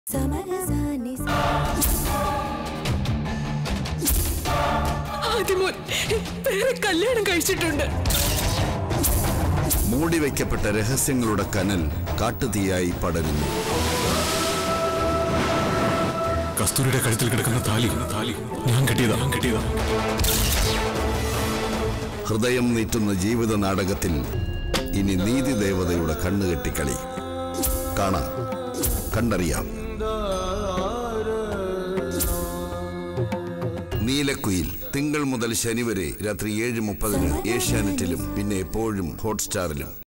സമരസാനി ആദ്യമോൻ വേറെ കല്യാണം കഴിച്ചിട്ടുണ്ട് മൂടിവെക്കപ്പെട്ട രഹസ്യങ്ങളുടെ കനൽ കാട്ടുതീയായി പടരുന്നു കസ്തൂരിയുടെ കഴുത്തിൽ കിടക്കുന്ന താലി താലി ഞാൻ കെട്ടിയതാ ഞാൻ കെട്ടിയതാ ഹൃദയം നീറ്റുന്ന ജീവിത നാടകത്തിൽ ഇനി നീതി ദേവതയുടെ കണ്ണുകെട്ടിക്കളി കാണാം കണ്ടറിയാം നീലക്കുയിൽ തിങ്കൾ മുതൽ ശനി വരെ രാത്രി ഏഴ് മുപ്പതിന് ഏഷ്യാനെറ്റിലും പിന്നെ എപ്പോഴും ഹോട്ട്സ്റ്റാറിലും